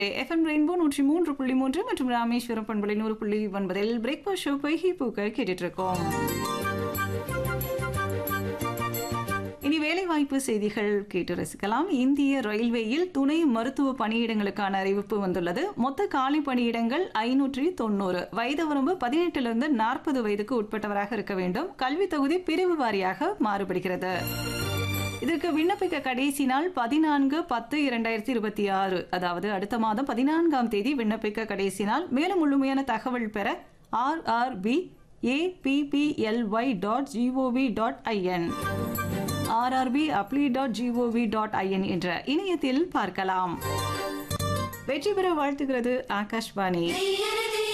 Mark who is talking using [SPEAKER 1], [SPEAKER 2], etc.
[SPEAKER 1] FM rainbow நூற்றி மூன்று புள்ளி மூன்று மற்றும் ராமேஸ்வரம் பண்பலை நூறு புள்ளி ஒன்பதில் பிரேக்ஃபாஸ்ட் ஷோ பொய்கி பூக்கள் கேட்டுட்டு இருக்கோம் இனி வேலைவாய்ப்பு செய்திகள் கேட்டு ரசிக்கலாம் இந்திய ரயில்வேயில் துணை மருத்துவ பணியிடங்களுக்கான அறிவிப்பு வந்துள்ளது மொத்த காலி பணியிடங்கள் ஐநூற்றி தொண்ணூறு வயது வரம்பு பதினெட்டிலிருந்து நாற்பது வயதுக்கு உட்பட்டவராக இருக்க வேண்டும் கல்வி தொகுதி பிரிவு வாரியாக மாறுபடுகிறது இதற்கு விண்ணப்பிக்க கடைசி நாள் பதினான்கு பத்து இரண்டாயிரத்தி இருபத்தி ஆறு அதாவது அடுத்த மாதம் பதினான்காம் தேதி விண்ணப்பிக்க கடைசி நாள் மேலும் முழுமையான தகவல் பெற RRB APPLY dot GOV dot IN RRB apply dot GOV dot IN என்ற இணையத்தில் பார்க்கலாம் வெற்றி பெற வாழ்த்துகிறது ஆகாஷ்வாணி
[SPEAKER 2] ஐயா